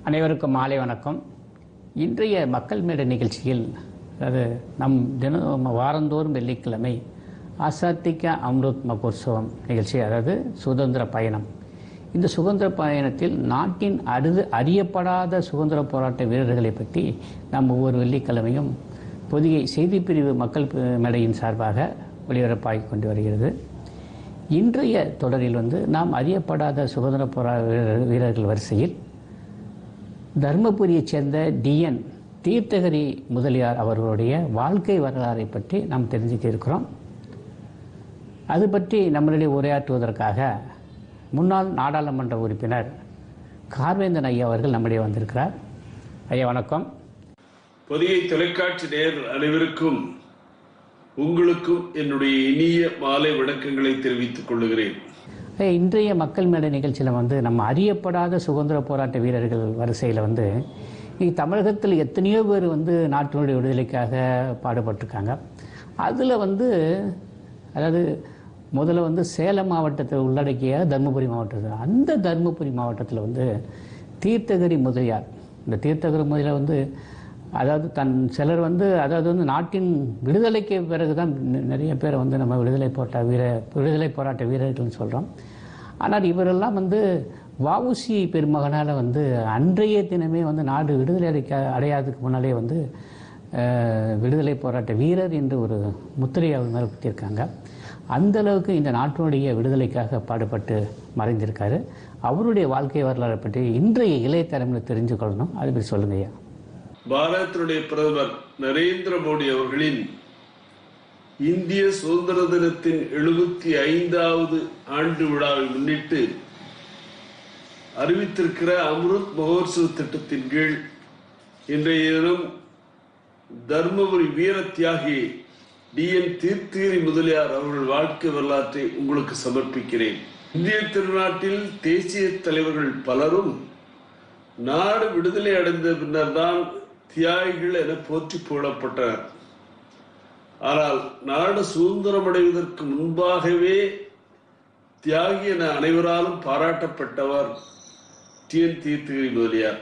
அனைவருக்கும் மாலை வணக்கம் இன்றைய மக்கள் மேடை நிகழ்ச்சியில் அதாவது நம் தினம் வாரந்தோறும் வெள்ளிக்கிழமை ஆசாத்திக அம்ருத் மகோத்சவம் நிகழ்ச்சி அதாவது சுதந்திர பயணம் இந்த சுதந்திர பயணத்தில் நாட்டின் அருது அறியப்படாத சுதந்திர போராட்ட வீரர்களை பற்றி நாம் ஒவ்வொரு வெள்ளிக்கிழமையும் பொதிகை செய்திப்பிரிவு மக்கள் மேடையின் சார்பாக ஒளிபரப்பாகி கொண்டு வருகிறது இன்றைய தொடரில் வந்து நாம் அறியப்படாத சுதந்திர போராட்ட வீரர் வீரர்கள் வரிசையில் தர்மபுரியைச் சேர்ந்த டிஎன் தீர்த்தகரி முதலியார் அவர்களுடைய வாழ்க்கை வரலாறை பற்றி நாம் தெரிஞ்சுக்க இருக்கிறோம் அது பற்றி நம்மளிடையே உரையாற்றுவதற்காக முன்னாள் நாடாளுமன்ற உறுப்பினர் கார்வேந்தன் ஐயா அவர்கள் நம்மிடையே வந்திருக்கிறார் ஐயா வணக்கம் பொதிகை தொலைக்காட்சி நேர் அனைவருக்கும் உங்களுக்கும் என்னுடைய இனிய மாலை வணக்கங்களை தெரிவித்துக் கொள்கிறேன் ஐயா, இன்றைய மக்கள் மேடை நிகழ்ச்சியில் வந்து நம்ம அறியப்படாத சுதந்திர போராட்ட வீரர்கள் வரிசையில் வந்து இன்னைக்கு தமிழகத்தில் எத்தனையோ பேர் வந்து நாட்டினுடைய விடுதலைக்காக பாடுபட்டிருக்காங்க அதில் வந்து அதாவது முதல்ல வந்து சேலம் மாவட்டத்தை உள்ளடக்கிய தருமபுரி மாவட்டத்தில் அந்த தருமபுரி மாவட்டத்தில் வந்து தீர்த்தகிரி முதலியார் இந்த தீர்த்தகிரி முதலியார் வந்து அதாவது தன் சிலர் வந்து அதாவது வந்து நாட்டின் விடுதலைக்கு பிறகு தான் நிறைய பேரை வந்து நம்ம விடுதலை போட்ட வீர விடுதலை போராட்ட வீரர்கள்னு சொல்கிறோம் ஆனால் இவரெல்லாம் வந்து வஉசி பெருமகனால் வந்து அன்றைய தினமே வந்து நாடு விடுதலை அடைக்க அடையாததுக்கு முன்னாலே வந்து அஹ், விடுதலை போராட்ட வீரர் என்று ஒரு முத்திரை அவர் மேலே குத்திருக்காங்க அந்த அளவுக்கு இந்த நாட்டினுடைய விடுதலைக்காக பாடுபட்டு மறைந்திருக்காரு அவருடைய வாழ்க்கை வரலாறை பற்றி இன்றைய இளைய தலைமுறை தெரிஞ்சு கொள்ளணும் அது பற்றி சொல்லுங்க ஐயா பாரதத்தினுடைய பிரதமர் நரேந்திர மோடி அவர்களின் இந்திய சுதந்திர தினத்தின் எழுபத்தி ஐந்தாவது ஆண்டு விழாவை முன்னிட்டு அறிவித்திருக்கிற அம்ருத் மகோத்சவ திட்டத்தின் கீழ் இன்றைய தினம் தர்மபுரி வீர தியாகி டி என் தீர்த்தகிரி முதலியார் அவர்கள் வாழ்க்கை வரலாற்றை உங்களுக்கு சமர்ப்பிக்கிறேன் இந்திய திருநாட்டில் தேசிய தலைவர்கள் பலரும் நாடு விடுதலை அடைந்த பின்னர் தான் தியாகிகள் என போற்றி புகழப்பட்டனர் ஆனால் நாடு சுதந்திரம் அடைவதற்கு முன்பாகவே தியாகி என அனைவராலும் பாராட்டப்பட்டவர் டி என் தீர்த்தகிரி முதலியார்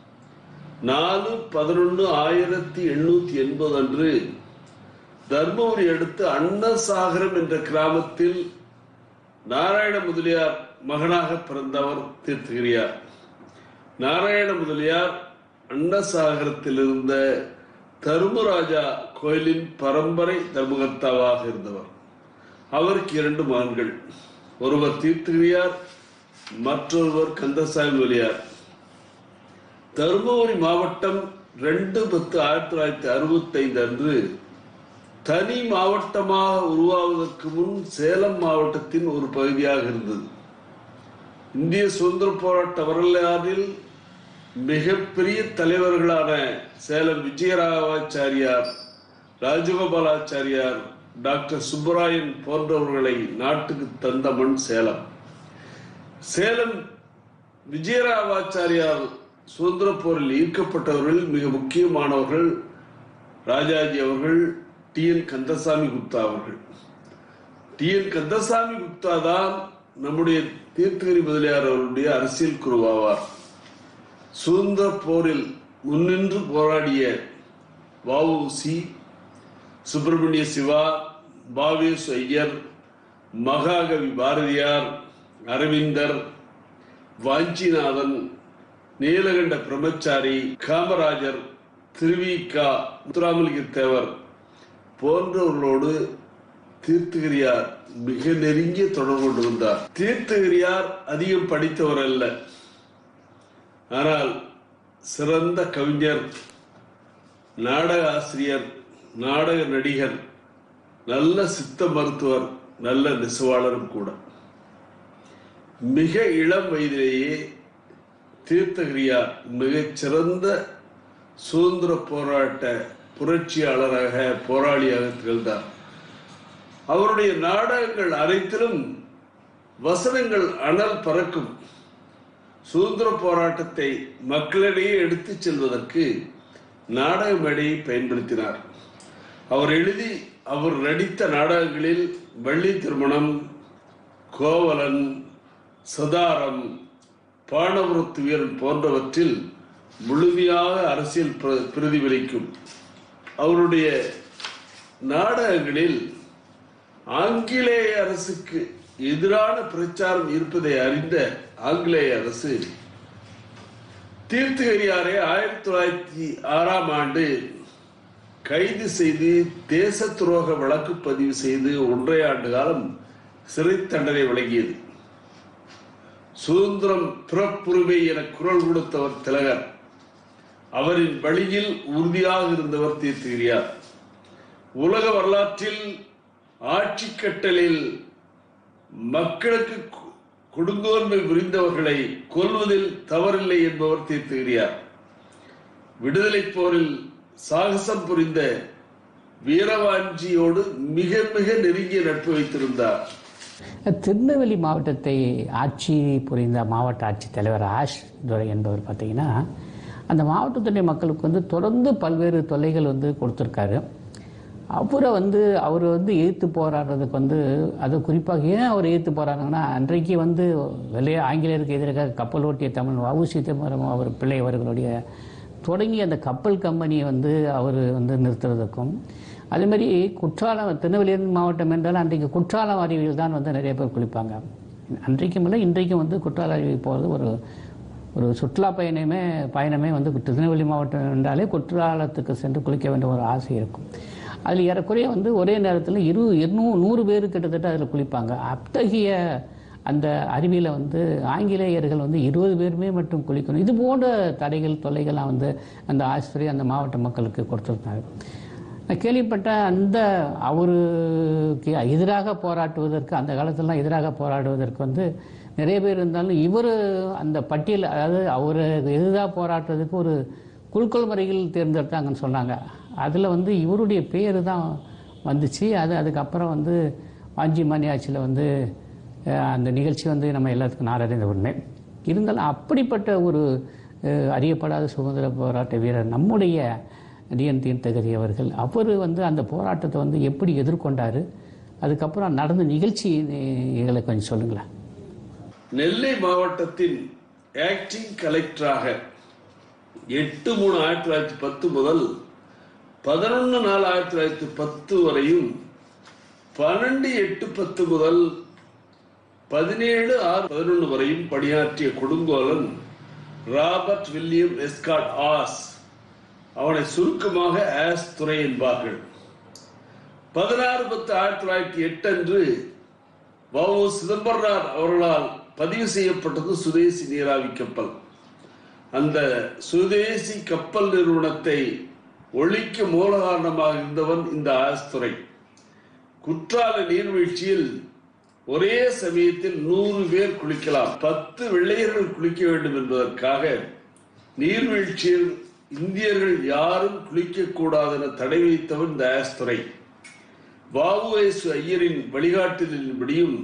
நாலு பதினொன்று ஆயிரத்தி எண்ணூத்தி எண்பது அன்று தர்மபுரி அடுத்து அன்னசாகரம் என்ற கிராமத்தில் நாராயண முதலியார் மகனாக பிறந்தவர் தீர்த்தகிரியார் நாராயண முதலியார் அன்னசாகரத்தில் இருந்த தர்மராஜா கோயிலின் பரம்பரை தர்மகர்த்தாவாக இருந்தவர் அவருக்கு இரண்டு மகன்கள் ஒருவர் தீர்த்தகிரியார் மற்றொருவர் கந்தசாமி முதலியார் தருமபுரி மாவட்டம் ரெண்டு பத்து ஆயிரத்தி தொள்ளாயிரத்தி அறுபத்தி ஐந்து அன்று தனி மாவட்டமாக உருவாவதற்கு முன் சேலம் மாவட்டத்தின் ஒரு பகுதியாக இருந்தது இந்திய சுதந்திர போராட்ட வரலாறில் மிகப்பெரிய தலைவர்களான சேலம் விஜயராகாச்சாரியார் ராஜகோபாலாச்சாரியார் டாக்டர் சுப்பராயன் போன்றவர்களை நாட்டுக்கு தந்த மண் சேலம் சேலம் விஜயராகாச்சாரியார் சுதந்திர போரில் ஈர்க்கப்பட்டவர்களில் மிக முக்கியமானவர்கள் ராஜாஜி அவர்கள் டி என் கந்தசாமி குப்தா அவர்கள் டி என் கந்தசாமி குப்தா தான் நம்முடைய தீர்த்தகிரி முதலியார் அவர்களுடைய அரசியல் குருவாவார் சுதந்திர போரில் முன்னின்று போராடிய வஉசி சுப்பிரமணிய சிவா பாவேசு ஐயர் மகாகவி பாரதியார் அரவிந்தர் வாஞ்சிநாதன் நீலகண்ட பிரம்மச்சாரி காமராஜர் திருவிகா முத்துராமலிங்க தேவர் போன்றவர்களோடு தீர்த்தகிரியார் மிக நெருங்கிய தொடர்பு கொண்டிருந்தார் தீர்த்தகிரியார் அதிகம் படித்தவர் அல்ல ஆனால் சிறந்த கவிஞர் நாடக ஆசிரியர் நாடக நடிகர் நல்ல சித்த மருத்துவர் நல்ல நெசவாளரும் கூட மிக இளம் வயதிலேயே தீர்த்தகிரியார் மிகச் சிறந்த சுதந்திர போராட்ட புரட்சியாளராக போராளியாக திகழ்ந்தார் அவருடைய நாடகங்கள் அனைத்திலும் வசனங்கள் அனல் பறக்கும் சுதந்திர போராட்டத்தை மக்களிடையே எடுத்துச் செல்வதற்கு நாடக மேடையை பயன்படுத்தினார் அவர் எழுதி அவர் நடித்த நாடகங்களில் வள்ளி திருமணம் கோவலன் சதாரம் பாணபுரத்து வீரன் போன்றவற்றில் முழுமையாக அரசியல் பிர- பிரதிபலிக்கும் அவருடைய நாடகங்களில் ஆங்கிலேய அரசுக்கு எதிரான பிரச்சாரம் இருப்பதை அறிந்த ஆங்கிலேய அரசு தீர்த்தகரியாரை ஆயிரத்தி தொள்ளாயிரத்தி ஆறாம் ஆண்டு கைது செய்து தேச துரோக வழக்கு பதிவு செய்து ஒன்றரை ஆண்டு காலம் சிறை தண்டனை வழங்கியது சுதந்திரம் பிறப்புரிமை என குரல் கொடுத்தவர் திலகர் அவரின் வழியில் உறுதியாக இருந்தவர் தீர்த்தகிரியார் உலக வரலாற்றில் ஆட்சி கட்டலில் மக்களுக்கு கு- கொடுங்கோன்மை புரிந்தவர்களை கொல்வதில் தவறில்லை என்பவர் தீர்த்துகிறார் விடுதலை போரில் சாகசம் புரிந்த வீரவாஞ்சியோடு மிக மிக நெருங்கிய நட்பு வைத்திருந்தார் திருநெல்வேலி மாவட்டத்தை ஆட்சி புரிந்த மாவட்ட ஆட்சித்தலைவர் ஆஷ் துரை என்பவர் பார்த்தீங்கன்னா அந்த மாவட்டத்துடைய மக்களுக்கு வந்து தொடர்ந்து பல்வேறு தொல்லைகள் வந்து கொடுத்துருக்காரு அவரை வந்து அவர் வந்து எதிர்த்து போராடுறதுக்கு வந்து அது குறிப்பாக ஏன் அவர் எதிர்த்து போராடுறாங்கன்னா அன்றைக்கு வந்து வெள்ளைய ஆங்கிலேயருக்கு எதிராக கப்பல் ஓட்டிய தமிழ் வவு சிதம்பரம் அவர் பிள்ளை அவர்களுடைய தொடங்கி அந்த கப்பல் கம்பெனியை வந்து அவர் வந்து நிறுத்துறதுக்கும் அதே மாதிரி குற்றாலம் திருநெல்வேலி மாவட்டம் என்றால் அன்றைக்கு குற்றாலம் அருவியில் தான் வந்து நிறைய பேர் குளிப்பாங்க அன்றைக்கும் இல்லை இன்றைக்கும் வந்து குற்றால அருவி போகிறது ஒரு ஒரு சுற்றுலா பயணமே பயணமே வந்து திருநெல்வேலி மாவட்டம் என்றாலே குற்றாலத்துக்கு சென்று குளிக்க வேண்டிய ஒரு ஆசை இருக்கும் அதில் ஏறக்குறைய வந்து ஒரே நேரத்தில் இரு இருநூ நூறு பேர் கிட்டத்தட்ட அதில் குளிப்பாங்க அத்தகைய அந்த அருவியில் வந்து ஆங்கிலேயர்கள் வந்து இருபது பேருமே மட்டும் குளிக்கணும் இது போன்ற தடைகள் தொல்லைகள்லாம் வந்து அந்த ஆசிரியர் அந்த மாவட்ட மக்களுக்கு கொடுத்துருந்தாங்க நான் கேள்விப்பட்ட அந்த அவருக்கு எதிராக போராட்டுவதற்கு அந்த காலத்துலலாம் எதிராக போராடுவதற்கு வந்து நிறைய பேர் இருந்தாலும் இவர் அந்த பட்டியல் அதாவது அவர் எதிராக போராட்டுறதுக்கு ஒரு குழுக்கள் முறையில் தேர்ந்தெடுத்தாங்கன்னு சொன்னாங்க அதில் வந்து இவருடைய பேர் தான் வந்துச்சு அது அதுக்கப்புறம் வந்து வாஞ்சி மணியாட்சியில் வந்து அஹ், அந்த நிகழ்ச்சி வந்து நம்ம எல்லாத்துக்கும் நாடறிந்த உண்மை இருந்தாலும் அப்படிப்பட்ட ஒரு அஹ், அறியப்படாத சுதந்திர போராட்ட வீரர் நம்முடைய டிஎன் தீர்த்தகரி அவர்கள் அவர் வந்து அந்த போராட்டத்தை வந்து எப்படி எதிர்கொண்டாரு அதுக்கப்புறம் நடந்த நிகழ்ச்சி எங்களை கொஞ்சம் சொல்லுங்களேன் நெல்லை மாவட்டத்தின் ஆக்டிங் கலெக்டராக எட்டு மூணு ஆயிரத்தி தொள்ளாயிரத்தி பத்து முதல் பதினொன்று நாலு ஆயிரத்தி தொள்ளாயிரத்தி பத்து வரையும் பன்னெண்டு எட்டு பத்து முதல் பதினேழு ஆறு பதினொன்று வரையும் பணியாற்றிய கொடுங்கோலன் ராபர்ட் வில்லியம் எஸ்காட் ஆஸ் அவனை சுருக்கமாக ஆஸ் துறை என்பார்கள் பதினாறு பத்து ஆயிரத்தி தொள்ளாயிரத்தி எட்டு அன்று வஉ சிதம்பரனார் அவர்களால் பதிவு செய்யப்பட்டது சுதேசி நீராவி கப்பல் அந்த சுதேசி கப்பல் நிறுவனத்தை ஒழிக்க மூல காரணமாக இருந்தவன் இந்த ஆஸ்துறை குற்றால நீர்வீழ்ச்சியில் ஒரே சமயத்தில் நூறு பேர் குளிக்கலாம் பத்து வெள்ளையர்கள் குளிக்க வேண்டும் என்பதற்காக நீர்வீழ்ச்சியில் இந்தியர்கள் யாரும் குளிக்க கூடாது என தடை வைத்தவன் இந்த ஆஸ்துறை வாவுவேசு ஐயரின் வழிகாட்டுதலின்படியும்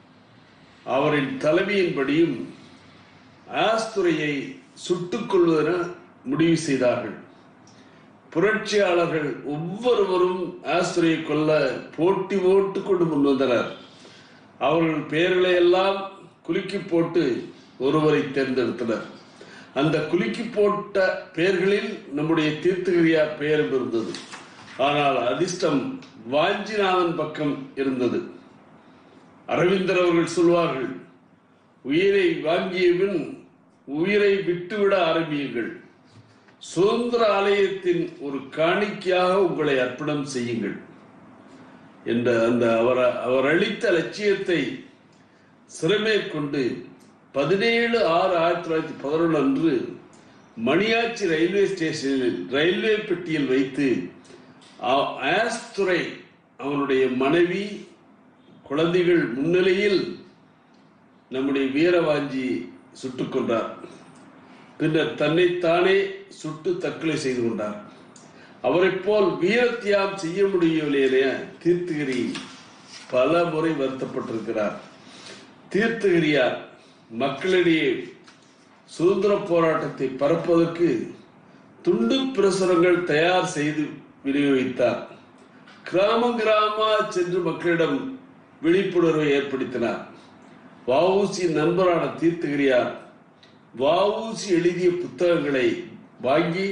அவரின் தலைமையின்படியும் ஆஸ்துரையை சுட்டுக் கொள்வதென முடிவு செய்தார்கள் புரட்சியாளர்கள் ஒவ்வொருவரும் ஆஸ்துரையை கொல்ல போட்டி போட்டு கொண்டு முன்வந்தனர் அவர்கள் பெயர்களை எல்லாம் குலுக்கி போட்டு ஒருவரை தேர்ந்தெடுத்தனர் அந்த குலுக்கி போட்ட பெயர்களில் நம்முடைய தீர்த்தகிரியார் பெயரும் இருந்தது ஆனால் அதிர்ஷ்டம் வாஞ்சிநாதன் பக்கம் இருந்தது அரவிந்தர் அவர்கள் சொல்வார்கள் உயிரை வாங்கிய பின் உயிரை விட்டுவிட ஆரம்பியுங்கள் சுதந்திர ஆலயத்தின் ஒரு காணிக்கையாக உங்களை அர்ப்பணம் செய்யுங்கள் என்ற அந்த அவர் அவர் அளித்த லட்சியத்தை சிறமேற்கொண்டு பதினேழு ஆறு ஆயிரத்தி தொள்ளாயிரத்தி பதினொன்று அன்று மணியாச்சி ரயில்வே ஸ்டேஷனில் ரயில்வே பெட்டியில் வைத்து ஆ- ஆஸ்துரை அவனுடைய மனைவி குழந்தைகள் முன்னிலையில் நம்முடைய வீரவாஞ்சி சுட்டுக் கொண்டார் பின்னர் தன்னைத்தானே சுட்டு தற்கொலை செய்து கொண்டார் அவரைப் போல் வீரத்தியாம் செய்ய முடியவில்லையே தீர்த்தகிரி பல முறை வருத்தப்பட்டிருக்கிறார் தீர்த்தகிரியார் மக்களிடையே சுதந்திர போராட்டத்தை பரப்புவதற்கு துண்டு பிரசுரங்கள் தயார் செய்து விநியோகித்தார் கிராம கிராம சென்று மக்களிடம் விழிப்புணர்வை ஏற்படுத்தினார் வஉசி நண்பரான தீர்த்தகிரியார் வஉசி எழுதிய புத்தகங்களை வாங்கி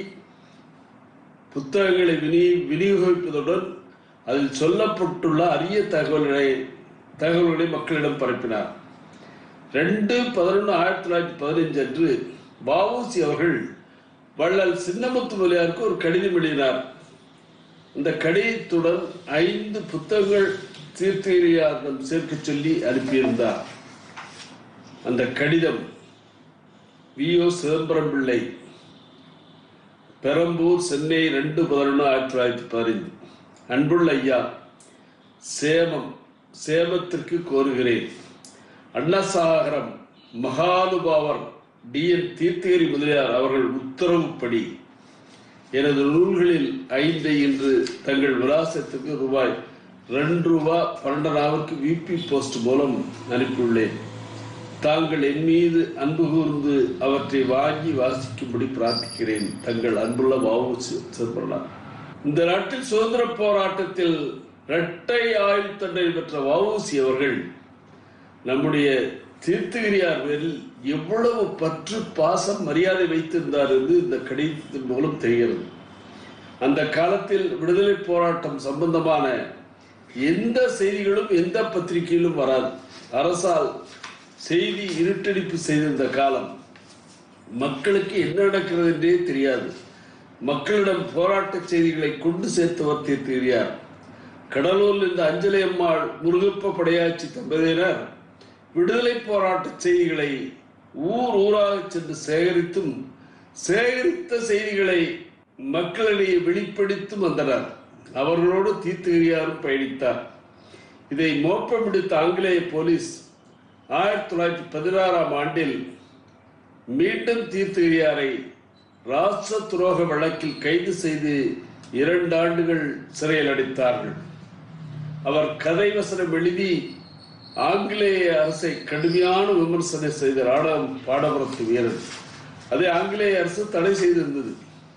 புத்தகங்களை வினி விநியோகிப்பதுடன் அதில் சொல்லப்பட்டுள்ள அரிய தகவல்களை தகவல்களை மக்களிடம் பரப்பினார் ரெண்டு பதினொன்று ஆயிரத்தி தொள்ளாயிரத்தி பதினைஞ்சு அன்று வஉசி அவர்கள் வள்ளல் சின்னமுத்து முதலியாருக்கு ஒரு கடிதம் எழுதினார் இந்த கடிதத்துடன் ஐந்து புத்தகங்கள் தீர்த்தகிரியாரிடம் சேர்க்க சொல்லி அனுப்பியிருந்தார் அந்த கடிதம் வி ஓ சிதம்பரம் பிள்ளை பெரம்பூர் சென்னை ரெண்டு பதினொன்று ஆயிரத்தி தொள்ளாயிரத்தி பதினைந்து அன்புள்ள ஐயா சேமம் சேமத்திற்கு கோருகிறேன் அன்னசாகரம் மகானுபாவர் டி என் தீர்த்தகிரி முதலியார் அவர்கள் உத்தரவுப்படி எனது நூல்களில் ஐந்தை இன்று தங்கள் விலாசத்துக்கு ரூபாய் ரெண்டு ரூபா பன்னெண்டனாவிற்கு விபி போஸ்ட் மூலம் அனுப்பியுள்ளேன் தாங்கள் என் மீது அன்பு கூர்ந்து அவற்றை வாங்கி வாசிக்கும்படி பிரார்த்திக்கிறேன் தங்கள் அன்புள்ள வாவு சிதம்பரம் இந்த நாட்டில் சுதந்திர போராட்டத்தில் இரட்டை ஆயுள் தண்டனை பெற்ற வஉசி அவர்கள் நம்முடைய தீர்த்தகிரியார் பேரில் எவ்வளவு பற்று பாசம் மரியாதை வைத்திருந்தார் என்று இந்த கடிதத்தின் மூலம் தெரிகிறது அந்த காலத்தில் விடுதலை போராட்டம் சம்பந்தமான எந்த செய்திகளும் எந்த பத்திரிகையிலும் வராது அரசால் செய்தி இருட்டடிப்பு செய்திருந்த காலம் மக்களுக்கு என்ன நடக்கிறது என்றே தெரியாது மக்களிடம் போராட்ட செய்திகளை கொண்டு சேர்த்தவர் தீர்த்தகிரியார் கடலூரில் இந்த அஞ்சலி அம்மாள் முருகப்ப படையாட்சி தம்பதியினர் விடுதலை போராட்ட செய்திகளை ஊர் ஊராக சென்று சேகரித்தும் சேகரித்த செய்திகளை மக்களிடையே வெளிப்படுத்தும் வந்தனர் அவர்களோடு தீர்த்தகிரியாரும் பயணித்தார் இதை மோப்பம் பிடித்த ஆங்கிலேய போலீஸ் ஆயிரத்தி தொள்ளாயிரத்தி பதினாறாம் ஆண்டில் மீண்டும் தீர்த்தகிரியாரை ராச துரோக வழக்கில் கைது செய்து இரண்டு ஆண்டுகள் சிறையில் அடைத்தார்கள் அவர் கதை வசனம் எழுதி ஆங்கிலேய அரசை கடுமையான விமர்சனம் செய்த ராணவம் பாடபுரத்து வீரர் அதை ஆங்கிலேய அரசு தடை செய்திருந்தது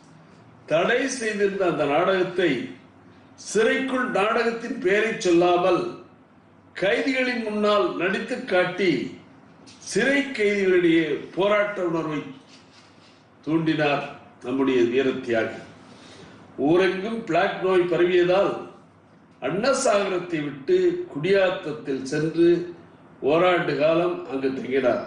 தடை செய்திருந்த அந்த நாடகத்தை சிறைக்குள் நாடகத்தின் பெயரை சொல்லாமல் கைதிகளின் முன்னால் நடித்து காட்டி சிறை கைதிகளிடையே போராட்ட உணர்வை தூண்டினார் நம்முடைய வீரத்தியாகி ஊரெங்கும் பிளாக் நோய் பரவியதால் அன்னசாகரத்தை விட்டு குடியாத்தத்தில் சென்று ஓராண்டு காலம் அங்கு தங்கினார்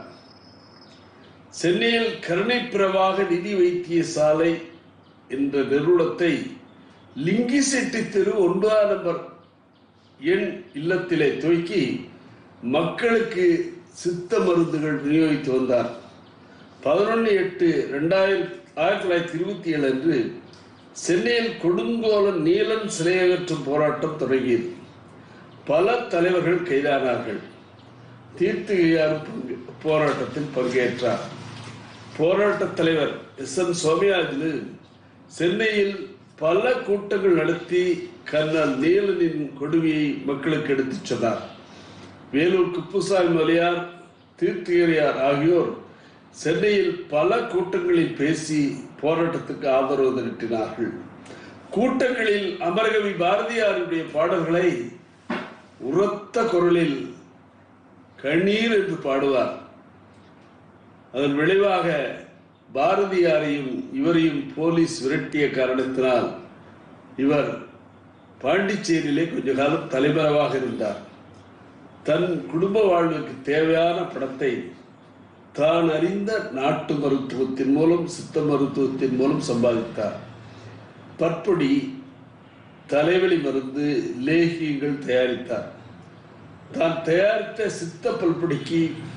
சென்னையில் கருணை பிரவாக நிதி வைத்திய சாலை என்ற நிறுவனத்தை லிங்கி செட்டி தெரு ஒன்பதாம் நம்பர் எண் இல்லத்திலே துவக்கி மக்களுக்கு சித்த மருந்துகள் விநியோகித்து வந்தார் பதினொன்று எட்டு ரெண்டாயிரத்தி ஆயிரத்தி தொள்ளாயிரத்தி இருபத்தி ஏழு அன்று சென்னையில் கொடுங்கோலன் நீலன் சிலை அகற்றும் போராட்டம் தொடங்கியது பல தலைவர்கள் கைதானார்கள் தீர்த்தகிரியார் பங்கு போராட்டத்தில் பங்கேற்றார் போராட்ட தலைவர் எஸ் என் சோமயாஜிலு சென்னையில் பல கூட்டங்கள் நடத்தி கர்னல் நீலனின் கொடுமையை மக்களுக்கு எடுத்துச் சொன்னார் வேலூர் குப்புசாமி மலையார் தீர்த்தகிரியார் ஆகியோர் சென்னையில் பல கூட்டங்களில் பேசி போராட்டத்துக்கு ஆதரவு திரட்டினார்கள் கூட்டங்களில் அமரகவி பாரதியாருடைய பாடல்களை உரத்த குரலில் கண்ணீர் என்று பாடுவார் அதன் விளைவாக பாரதியாரையும் இவரையும் போலீஸ் விரட்டிய காரணத்தினால் இவர் பாண்டிச்சேரியிலே கொஞ்ச காலம் தலைமறைவாக இருந்தார் தன் குடும்ப வாழ்வுக்கு தேவையான பணத்தை தான் அறிந்த நாட்டு மருத்துவத்தின் மூலம் சித்த மருத்துவத்தின் மூலம் சம்பாதித்தார் பற்பொடி தலைவலி மருந்து லேகியங்கள் தயாரித்தார் தான் தயாரித்த சித்த பல்பொடிக்கு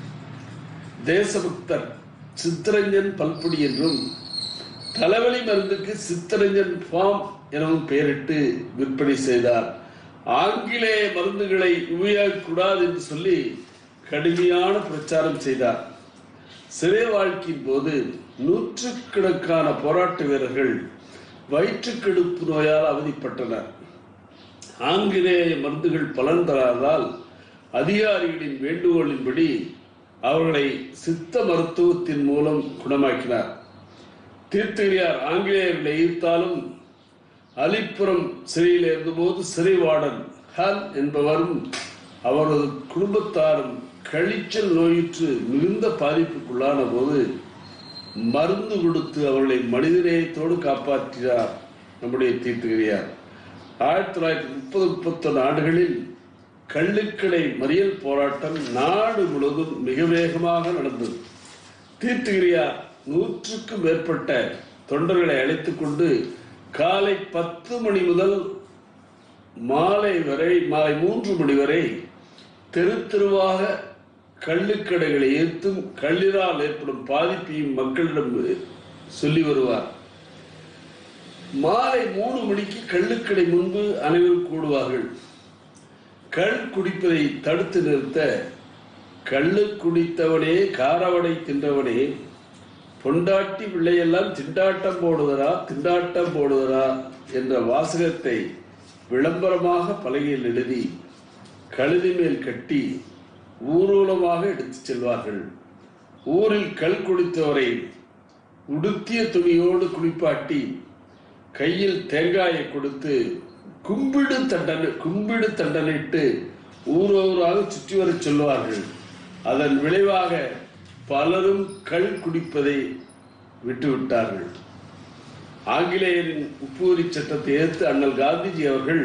தேசபக்தர் சித்தரஞ்சன் பல்பொடி என்றும் தலைவலி மருந்துக்கு சித்தரஞ்சன் ஃபார்ம் எனவும் பெயரிட்டு விற்பனை செய்தார் ஆங்கிலேய மருந்துகளை உபயோகிக்கக்கூடாது என்று சொல்லி கடுமையான பிரச்சாரம் செய்தார் சிறை வாழ்க்கையின் போது நூற்றுக்கணக்கான போராட்ட வீரர்கள் வயிற்றுக்கெடுப்பு நோயால் அவதிப்பட்டனர் ஆங்கிலேய மருந்துகள் பலன் தராதால் அதிகாரிகளின் வேண்டுகோளின்படி அவர்களை சித்த மருத்துவத்தின் மூலம் குணமாக்கினார் தீர்த்தகிரியார் ஆங்கிலேயர்களை ஈர்த்தாலும் அலிப்புறம் சிறையில் இருந்தபோது சிறை வார்டன் ஹால் என்பவரும் அவரது குடும்பத்தாரும் கழிச்சல் நோயுற்று மிகுந்த பாதிப்புக்குள்ளான போது மருந்து கொடுத்து அவர்களை மனிதநேயத்தோடு காப்பாற்றினார் நம்முடைய தீர்த்துகிறியார் ஆயிரத்தி தொள்ளாயிரத்தி முப்பது முப்பத்தொன்னு ஆண்டுகளில் கள்ளுக்கடை மறியல் போராட்டம் நாடு முழுவதும் மிக வேகமாக நடந்தது தீர்த்துகிறியார் நூற்றுக்கும் மேற்பட்ட தொண்டர்களை அழைத்துக் கொண்டு காலை பத்து மணி முதல் மாலை வரை மாலை மூன்று மணி வரை தெரு தெருவாக கள்ளுக்கடைகளை ஏற்றும் கல்லினால் ஏற்படும் பாதிப்பையும் மக்களிடம் சொல்லி வருவார் மாலை மூணு மணிக்கு கள்ளுக்கடை முன்பு அனைவரும் கூடுவார்கள் கள் குடிப்பதை தடுத்து நிறுத்த கள்ளு குடித்தவனே காரவடை தின்றவனே பொண்டாட்டி பிள்ளையெல்லாம் திண்டாட்டம் போடுதரா திண்டாட்டம் போடுதரா என்ற வாசகத்தை விளம்பரமாக பலகையில் எழுதி கழுதி மேல் கட்டி ஊர்வலமாக எடுத்துச் செல்வார்கள் ஊரில் கல் குடித்தவரை உடுத்திய துணியோடு குளிப்பாட்டி கையில் தேங்காயை கொடுத்து கும்பிடு தண்டனை கும்பிடு தண்டனைட்டு ஊரூராக சுற்றி வரச் சொல்வார்கள் அதன் விளைவாக பலரும் கள் குடிப்பதை விட்டுவிட்டார்கள் ஆங்கிலேயரின் உப்புவரி சட்டத்தை எதிர்த்து அண்ணல் காந்திஜி அவர்கள்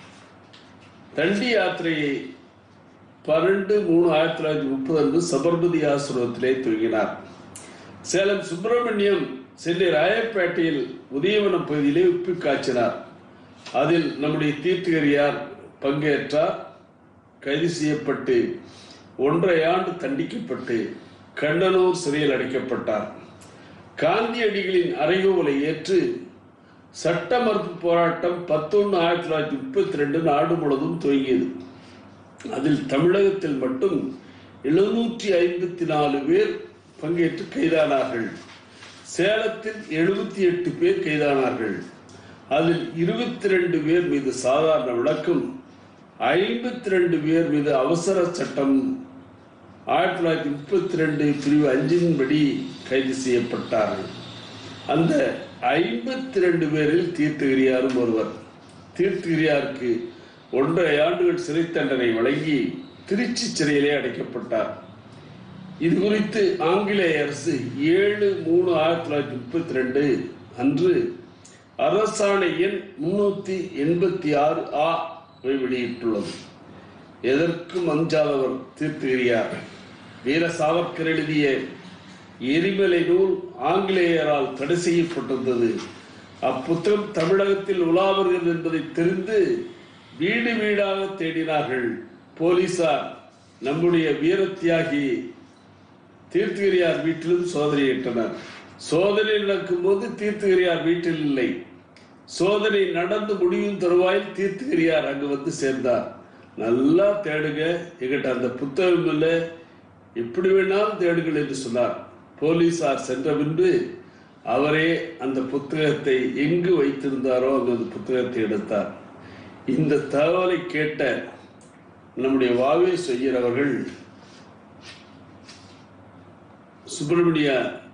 தண்டி யாத்திரையை பன்னெண்டு மூணு ஆயிரத்தி தொள்ளாயிரத்தி முப்பது அன்று சபர்மதி ஆசிரமத்திலே துவங்கினார் சேலம் சுப்பிரமணியம் சென்னை ராயப்பேட்டையில் உதயவனம் பகுதியிலே உப்பு காய்ச்சினார் அதில் நம்முடைய தீர்த்தகரியார் பங்கேற்றார் கைது செய்யப்பட்டு ஒன்றரை ஆண்டு தண்டிக்கப்பட்டு கண்ணனூர் சிறையில் அடைக்கப்பட்டார் காந்தியடிகளின் அறைகோவலை ஏற்று சட்ட மறுப்பு போராட்டம் பத்தொன்று ஆயிரத்தி தொள்ளாயிரத்தி முப்பத்தி ரெண்டு நாடு முழுவதும் துவங்கியது அதில் தமிழகத்தில் மட்டும் எழுநூற்றி ஐம்பத்தி நாலு பேர் பங்கேற்று கைதானார்கள் சேலத்தில் எழுபத்தி எட்டு பேர் கைதானார்கள் அதில் இருபத்தி ரெண்டு பேர் மீது சாதாரண விளக்கம் ஐம்பத்தி ரெண்டு பேர் மீது அவசர சட்டம் ஆயிரத்தி தொள்ளாயிரத்தி முப்பத்தி ரெண்டு பிரிவு அஞ்சின்படி கைது செய்யப்பட்டார்கள் அந்த ஐம்பத்தி ரெண்டு பேரில் தீர்த்தகிரியாரும் ஒருவர் தீர்த்தகிரியாருக்கு ஒன்றரை ஆண்டுகள் சிறை தண்டனை வழங்கி திருச்சி சிறையிலே அடைக்கப்பட்டார் இது குறித்து ஆங்கிலேய அரசு ஏழு மூணு ஆயிரத்தி தொள்ளாயிரத்தி முப்பத்தி ரெண்டு அன்று அரசாணை எண் முன்னூத்தி எண்பத்தி ஆறு ஆ வெளியிட்டுள்ளது எதற்கும் அஞ்சாதவர் தீர்த்துகிறியார் வீர சாவர்கர் எழுதிய எரிமலை நூல் ஆங்கிலேயரால் தடை செய்யப்பட்டிருந்தது அப்புத்தகம் தமிழகத்தில் உலா வருகிறது என்பதை தெரிந்து வீடு வீடாக தேடினார்கள் போலீசார் நம்முடைய வீரத்தியாகி தீர்த்தகிரியார் வீட்டிலும் சோதனையிட்டனர் சோதனை நடக்கும் போது தீர்த்தகிரியார் வீட்டில் இல்லை சோதனை நடந்து முடியும் தருவாயில் தீர்த்தகிரியார் அங்கு வந்து சேர்ந்தார் நல்லா தேடுங்க எங்கிட்ட அந்த புத்தகம் இல்லை எப்படி வேணாலும் தேடுங்கள் என்று சொன்னார் போலீசார் சென்ற பின்பு அவரே அந்த புத்தகத்தை எங்கு வைத்திருந்தாரோ அங்கு அந்த புத்தகத்தை எடுத்தார் இந்த தகவலை கேட்ட நம்முடைய வாவே செய்யர் அவர்கள் சுப்பிரமணிய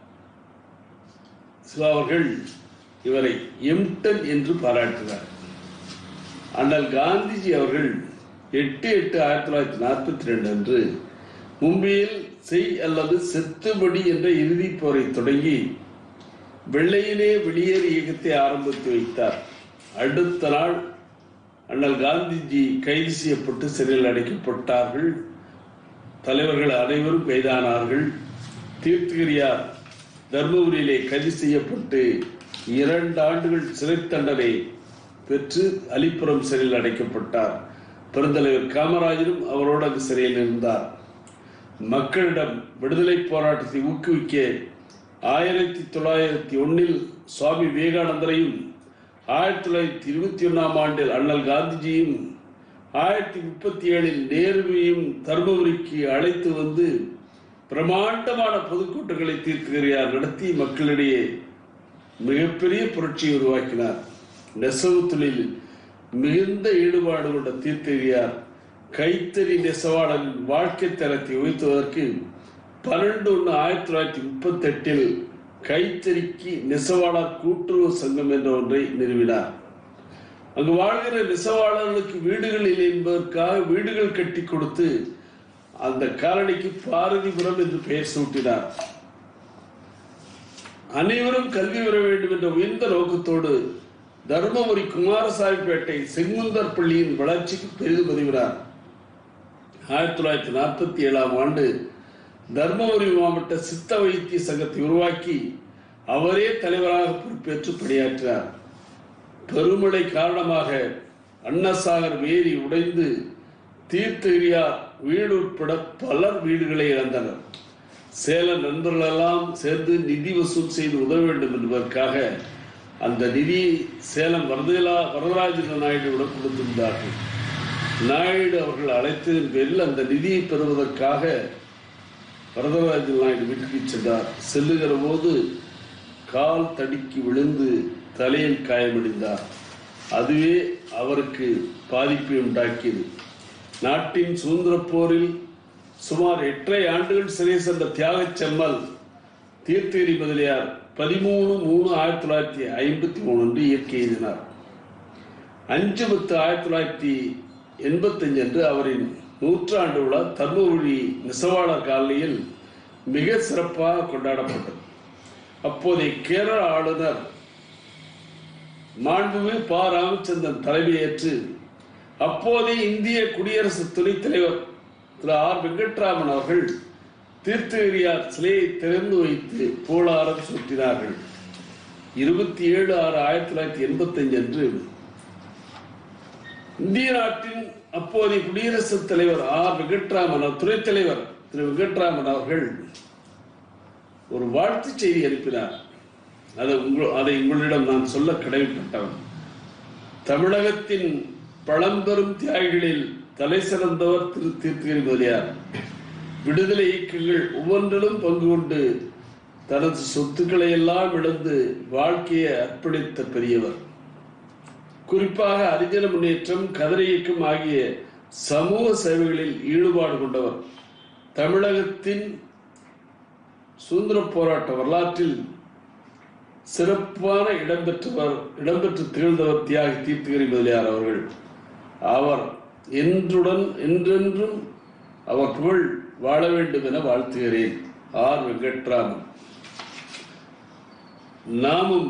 சிவா அவர்கள் இவரை எம்டன் என்று பாராட்டினார் அண்ணல் காந்திஜி அவர்கள் எட்டு எட்டு ஆயிரத்தி தொள்ளாயிரத்தி நாற்பத்தி ரெண்டு அன்று மும்பையில் செய் அல்லது செத்துபடி என்ற இறுதிப் போரை தொடங்கி வெள்ளையிலே வெளியேறு இயக்கத்தை ஆரம்பித்து வைத்தார் அடுத்த நாள் அண்ணல் காந்திஜி கைது செய்யப்பட்டு சிறையில் அடைக்கப்பட்டார்கள் தலைவர்கள் அனைவரும் கைதானார்கள் தீர்த்தகிரியார் தர்மபுரியிலே கைது செய்யப்பட்டு இரண்டு ஆண்டுகள் சிறை தண்டனை பெற்று அலிப்புறம் சிறையில் அடைக்கப்பட்டார் பெருந்தலைவர் காமராஜரும் அவரோடு அந்த சிறையில் இருந்தார் மக்களிடம் விடுதலை போராட்டத்தை ஊக்குவிக்க ஆயிரத்தி தொள்ளாயிரத்தி ஒன்னில் சுவாமி விவேகானந்தரையும் ஆயிரத்தி தொள்ளாயிரத்தி இருபத்தி ஒன்னாம் ஆண்டில் அண்ணல் காந்திஜியும் ஆயிரத்தி முப்பத்தி ஏழில் நேருவையும் தர்மபுரிக்கு அழைத்து வந்து பிரமாண்டமான பொதுக்கூட்டங்களை தீர்த்துகிறார் நடத்தி மக்களிடையே மிகப்பெரிய புரட்சியை உருவாக்கினார் நெசவு தொழிலில் மிகுந்த ஈடுபாடு கொண்ட தீர்த்தகிரியார் கைத்தறி நெசவாளரின் வாழ்க்கை தரத்தை உயர்த்துவதற்கு பன்னெண்டு ஒன்று ஆயிரத்தி தொள்ளாயிரத்தி முப்பத்தி எட்டில் கைத்தறிக்கு நெசவாளர் கூட்டுறவு சங்கம் என்ற ஒன்றை நிறுவினார் அங்கு வாழ்கிற நெசவாளர்களுக்கு வீடுகள் இல்லை என்பதற்காக வீடுகள் கட்டி கொடுத்து அந்த காலனிக்கு பாரதிபுரம் என்று பெயர் சூட்டினார் அனைவரும் கல்வி பெற வேண்டும் என்ற உயர்ந்த நோக்கத்தோடு தர்மபுரி குமாரசாமிப்பேட்டை செங்குந்தர் பள்ளியின் வளர்ச்சிக்கு பெரிதும் உதவினார் ஆயிரத்தி தொள்ளாயிரத்தி நாற்பத்தி ஏழாம் ஆண்டு தர்மபுரி மாவட்ட சித்த வைத்திய சங்கத்தை உருவாக்கி அவரே தலைவராக பொறுப்பேற்று பணியாற்றினார் பெருமழை காரணமாக அன்னசாகர் ஏரி உடைந்து தீர்த்தகிரியார் வீடு உட்பட பலர் வீடுகளை இழந்தனர் சேல நண்பர்களெல்லாம் சேர்ந்து நிதி வசூல் செய்து உதவ வேண்டும் என்பதற்காக அந்த நிதியை சேலம் வரதேலா வரதராஜ நாயுடுவிடம் கொடுத்திருந்தார்கள் நாயுடு அவர்கள் அழைத்ததன் பேரில் அந்த நிதியை பெறுவதற்காக வரதராஜ நாயுடு வீட்டுக்கு சென்றார் செல்லுகிற போது கால் தடுக்கி விழுந்து தலையில் காயமடைந்தார் அதுவே அவருக்கு பாதிப்பை உண்டாக்கியது நாட்டின் சுதந்திர போரில் சுமார் எட்டரை ஆண்டுகள் சிறை சென்ற தியாகச் செம்மல் தீர்த்தகிரி முதலியார் பதிமூணு மூணு ஆயிரத்தி தொள்ளாயிரத்தி ஐம்பத்தி மூணு அன்று இயற்கை எழுதினார் அஞ்சு பத்து ஆயிரத்தி தொள்ளாயிரத்தி எண்பத்தஞ்சு அன்று அவரின் நூற்றாண்டு விழா தர்மபுரி நெசவாளர் காலனியில் மிக சிறப்பாக கொண்டாடப்பட்டது அப்போதைய கேரள ஆளுநர் மாண்புமிகு ப ராமச்சந்திரன் தலைமையேற்று அப்போதைய இந்திய குடியரசு துணைத் தலைவர் திரு ஆர் வெங்கட்ராமன் அவர்கள் தீர்த்தகிரியார் சிலையை திறந்து வைத்து போலாரம் சுற்றினார்கள் இருபத்தி ஏழு ஆறு ஆயிரத்தி தொள்ளாயிரத்தி எண்பத்தி அஞ்சு அன்று இந்திய நாட்டின் அப்போதைய குடியரசுத் தலைவர் ஆர் வெங்கட்ராமன் துணைத் தலைவர் திரு வெங்கட்ராமன் அவர்கள் ஒரு வாழ்த்து செய்தி அனுப்பினார் அதை உங்கள் அதை உங்களிடம் நான் சொல்ல கடமைப்பட்டவன் தமிழகத்தின் பழம்பெரும் தியாகிகளில் தலை சிறந்தவர் திரு தீர்த்தகிரி முதலியார் விடுதலை இயக்கங்கள் ஒவ்வொன்றிலும் பங்கு கொண்டு தனது சொத்துக்களை எல்லாம் இழந்து வாழ்க்கையை அர்ப்பணித்த பெரியவர் குறிப்பாக அறிஞர் முன்னேற்றம் கதிரை இயக்கம் ஆகிய சமூக சேவைகளில் ஈடுபாடு கொண்டவர் தமிழகத்தின் சுதந்திர போராட்ட வரலாற்றில் சிறப்பான இடம்பெற்றவர் இடம்பெற்று திகழ்ந்தவர் தியாகி தீர்த்தகிரி முதலியார் அவர்கள் அவர் என்றுடன் என்றென்றும் அவர் புகழ் வாழ வேண்டும் என வாழ்த்துகிறேன் ஆர் வெங்கட்ராமன் நாமும்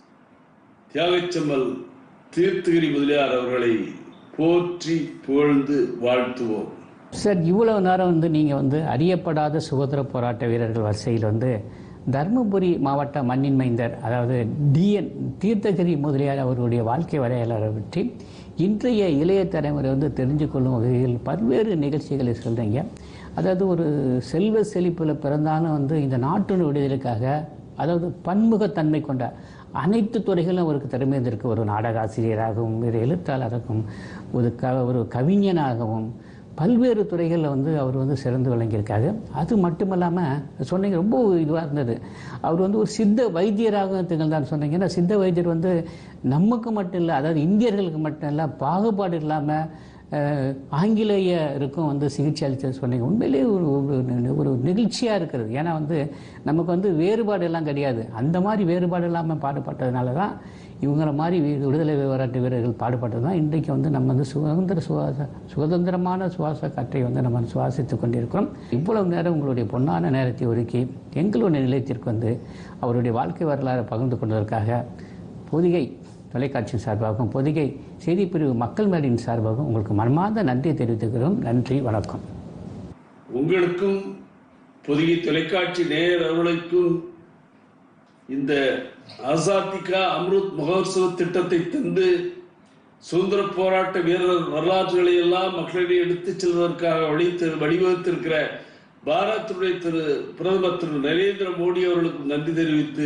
தியாகச்செம்மல் தீர்த்தகிரி முதலியார் அவர்களை போற்றி புகழ்ந்து வாழ்த்துவோம் சார் இவ்வளவு நேரம் வந்து நீங்கள் வந்து அறியப்படாத சுதந்திர போராட்ட வீரர்கள் வரிசையில் வந்து தருமபுரி மாவட்ட மண்ணின் மைந்தர் அதாவது டிஎன் தீர்த்தகிரி முதலியார் அவர்களுடைய வாழ்க்கை வரையலாரை பற்றி இன்றைய இளைய தலைமுறை வந்து தெரிஞ்சு கொள்ளும் வகையில் பல்வேறு நிகழ்ச்சிகளை சொல்கிறீங்க அதாவது ஒரு செல்வ செழிப்பில் பிறந்தாலும் வந்து இந்த நாட்டின் விடுதலுக்காக அதாவது பன்முகத்தன்மை கொண்ட அனைத்து துறைகளும் அவருக்கு திறமை இருந்திருக்கு ஒரு நாடக ஆசிரியராகவும் ஒரு எழுத்தாளராகவும் ஒரு க ஒரு கவிஞனாகவும் பல்வேறு துறைகளில் வந்து அவர் வந்து சிறந்து விளங்கியிருக்காரு அது மட்டும் இல்லாமல் சொன்னீங்க ரொம்ப இதுவாக இருந்தது அவர் வந்து ஒரு சித்த வைத்தியராக திகழ்ந்தார் சொன்னீங்க ஏன்னா சித்த வைத்தியர் வந்து நமக்கு மட்டும் இல்லை அதாவது இந்தியர்களுக்கு மட்டும் இல்லை பாகுபாடு இல்லாமல் அஹ், ஆங்கிலேயருக்கும் வந்து சிகிச்சை அளித்தது சொன்னீங்க உண்மையிலேயே ஒரு ஒரு- ஒரு நெகிழ்ச்சியாக இருக்கிறது ஏன்னா வந்து நமக்கு வந்து வேறுபாடு எல்லாம் கிடையாது அந்த மாதிரி வேறுபாடு இல்லாமல் பாடுபட்டதுனால தான் இவங்கள மாதிரி வி- விடுதலை போராட்ட வீரர்கள் பாடுபட்டது தான் இன்றைக்கு வந்து நம்ம வந்து சுதந்திர சுவாச சுதந்திரமான சுவாச காற்றை வந்து நம்ம சுவாசித்து கொண்டிருக்கிறோம் இவ்வளவு நேரம் உங்களுடைய பொன்னான நேரத்தை ஒதுக்கி எங்களுடைய நிலையத்திற்கு வந்து அவருடைய வாழ்க்கை வரலாறு பகிர்ந்து கொண்டதற்காக பொதிகை தொலைக்காட்சியின் சார்பாகவும் பொதிகை செய்திப்பிரிவு மக்கள் மேடையின் சார்பாகவும் உங்களுக்கு மனமார்ந்த நன்றியை தெரிவித்துக்கிறோம் நன்றி வணக்கம் உங்களுக்கும் பொதிகை தொலைக்காட்சி நேயர்களுக்கும் இந்த ஆசாத்திகா அம்ருத் மகோத்சவ திட்டத்தை தந்து சுதந்திர போராட்ட வீரர் வரலாற்றுகளை எல்லாம் மக்களிடையே எடுத்துச் செல்வதற்காக வழித்து வழிவகுத்திருக்கிற பாரத்துடைய திரு பிரதமர் திரு நரேந்திர மோடி அவர்களுக்கு நன்றி தெரிவித்து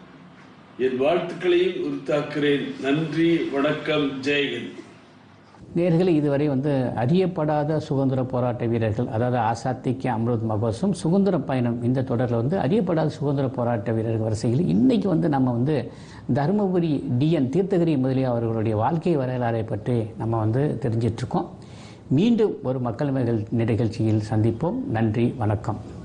என் வாழ்த்துக்களையும் உரித்தாக்குகிறேன் நன்றி வணக்கம் ஜெயஹிந்த் நேர்களை இதுவரை வந்து அறியப்படாத சுதந்திர போராட்ட வீரர்கள் அதாவது ஆசாத்திக்கு அம்ருத் மகோத்சவம் சுதந்திர பயணம் இந்த தொடரில் வந்து அறியப்படாத சுதந்திர போராட்ட வீரர்கள் வரிசையில் இன்னைக்கு வந்து நம்ம வந்து தருமபுரி டிஎன் தீர்த்தகிரி முதலிய அவர்களுடைய வாழ்க்கை வரலாறை பற்றி நம்ம வந்து தெரிஞ்சிட்டு இருக்கோம் மீண்டும் ஒரு மக்கள் நிகழ்ச்சியில் சந்திப்போம் நன்றி வணக்கம்